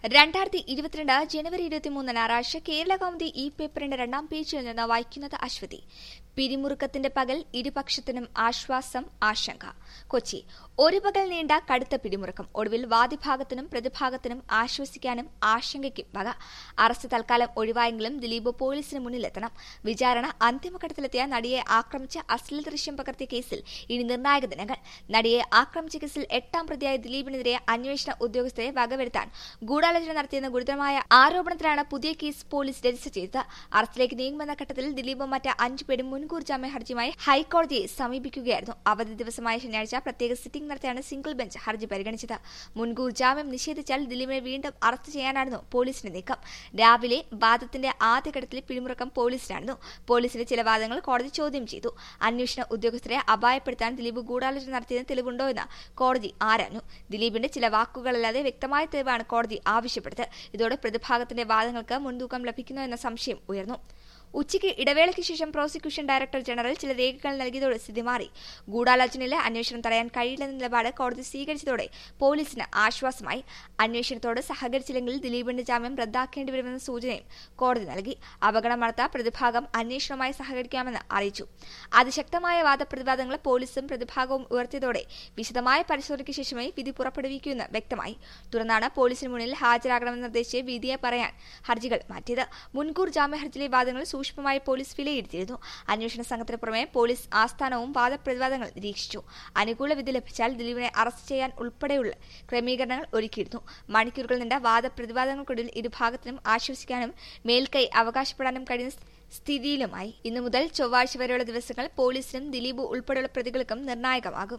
രണ്ടായിരത്തി ഇരുപത്തിരണ്ട് ജനുവരി ഇരുപത്തിമൂന്ന് ഞായറാഴ്ച കേരള കൗമുദി ഈ പേപ്പറിന്റെ രണ്ടാം പേജിൽ നിന്ന് വായിക്കുന്നത് അശ്വതി പിരിമുറുക്കത്തിന്റെ പകൽ ഇരുപക്ഷത്തിനും ആശ്വാസം ആശങ്ക കൊച്ചി ഒരു പകൽ നീണ്ട കടുത്ത പിരിമുറുക്കം ഒടുവിൽ വാദിഭാഗത്തിനും പ്രതിഭാഗത്തിനും ആശ്വസിക്കാനും ആശങ്കയ്ക്കും വക അറസ്റ്റ് തൽക്കാലം ഒഴിവായെങ്കിലും ദിലീപ് പോലീസിന് മുന്നിലെത്തണം വിചാരണ അന്തിമഘട്ടത്തിലെത്തിയ നടിയെ ആക്രമിച്ച അശ്ലീല ദൃശ്യം പകർത്തിയ കേസിൽ ഇനി നിർണായക ദിനങ്ങൾ നടിയെ ആക്രമിച്ച കേസിൽ എട്ടാം പ്രതിയായ ദിലീപിനെതിരെ അന്വേഷണ ഉദ്യോഗസ്ഥരെ വകവരുത്താൻ ഗൂഢാലോചന നടത്തിയെന്ന ഗുരുതരമായ ആരോപണത്തിലാണ് പുതിയ കേസ് പോലീസ് രജിസ്റ്റർ ചെയ്തത് അറസ്റ്റിലേക്ക് നീങ്ങുമെന്ന ഘട്ടത്തിൽ ദിലീപും മറ്റ് അഞ്ചു പേരും മുൻകൂർ ജാമ്യ ഹർജിയുമായി ഹൈക്കോടതിയെ സമീപിക്കുകയായിരുന്നു അവധി ദിവസമായ ശനിയാഴ്ച പ്രത്യേക സിറ്റിംഗ് നടത്തിയാണ് സിംഗിൾ ബെഞ്ച് ഹർജി പരിഗണിച്ചത് മുൻകൂർ ജാമ്യം നിഷേധിച്ചാൽ ദിലീപിനെ വീണ്ടും അറസ്റ്റ് ചെയ്യാനായിരുന്നു പോലീസിന്റെ നീക്കം രാവിലെ വാദത്തിന്റെ ആദ്യഘട്ടത്തിൽ പിടിമുറുക്കം പോലീസിനായിരുന്നു പോലീസിന്റെ ചില വാദങ്ങൾ കോടതി ചോദ്യം ചെയ്തു അന്വേഷണ ഉദ്യോഗസ്ഥരെ അപായപ്പെടുത്താൻ ദിലീപ് ഗൂഢാലോചന നടത്തിയതിന് തെളിവുണ്ടോ എന്ന് കോടതി ആരാഞ്ഞു ദിലീപിന്റെ ചില വാക്കുകളല്ലാതെ വ്യക്തമായ തെളിവാണ് കോടതി ആവശ്യപ്പെട്ടത് ഇതോടെ പ്രതിഭാഗത്തിന്റെ വാദങ്ങൾക്ക് മുൻതൂക്കം ലഭിക്കുന്നോ എന്ന സംശയം ഉയർന്നു ഉച്ചയ്ക്ക് ഇടവേളയ്ക്ക് ശേഷം പ്രോസിക്യൂഷൻ ഡയറക്ടർ ജനറൽ ചില രേഖകൾ നൽകിയതോടെ സ്ഥിതി മാറി ഗൂഢാലോചനയിലെ അന്വേഷണം തടയാൻ കഴിയില്ലെന്ന നിലപാട് കോടതി സ്വീകരിച്ചതോടെ പോലീസിന് ആശ്വാസമായി അന്വേഷണത്തോട് സഹകരിച്ചില്ലെങ്കിൽ ദിലീപിന്റെ ജാമ്യം റദ്ദാക്കേണ്ടി വരുമെന്ന സൂചനയും കോടതി നൽകി അപകടം നടത്ത പ്രതിഭാഗം അന്വേഷണവുമായി സഹകരിക്കാമെന്ന് അറിയിച്ചു അതിശക്തമായ വാദപ്രതിവാദങ്ങൾ പോലീസും പ്രതിഭാഗവും ഉയർത്തിയതോടെ വിശദമായ പരിശോധനയ്ക്ക് ശേഷമേ വിധി പുറപ്പെടുവിക്കുമെന്ന് വ്യക്തമായി തുടർന്നാണ് പോലീസിന് മുന്നിൽ ഹാജരാകണമെന്ന് നിർദ്ദേശിച്ച് വിധിയെ പറയാൻ ഹർജികൾ മാറ്റിയത് മുൻകൂർ ജാമ്യ ഹർജിയിലെ വാദങ്ങൾ സൂക്ഷ്മമായി പോലീസ് വിലയിരുത്തിയിരുന്നു അന്വേഷണ സംഘത്തിന് പുറമെ പോലീസ് ആസ്ഥാനവും വാദപ്രതിവാദങ്ങൾ നിരീക്ഷിച്ചു അനുകൂല വിധി ലഭിച്ചാൽ ദിലീപിനെ അറസ്റ്റ് ചെയ്യാൻ ഉൾപ്പെടെയുള്ള ക്രമീകരണങ്ങൾ ഒരുക്കിയിരുന്നു മണിക്കൂറുകൾ നീണ്ട വാദപ്രതിവാദങ്ങൾക്കൊടുവിൽ ഇരുഭാഗത്തിനും ആശ്വസിക്കാനും മേൽക്കൈ അവകാശപ്പെടാനും കഴിയുന്ന സ്ഥിതിയിലുമായി ഇന്നു മുതൽ ചൊവ്വാഴ്ച വരെയുള്ള ദിവസങ്ങൾ പോലീസിനും ദിലീപ് ഉൾപ്പെടെയുള്ള പ്രതികൾക്കും നിർണായകമാകും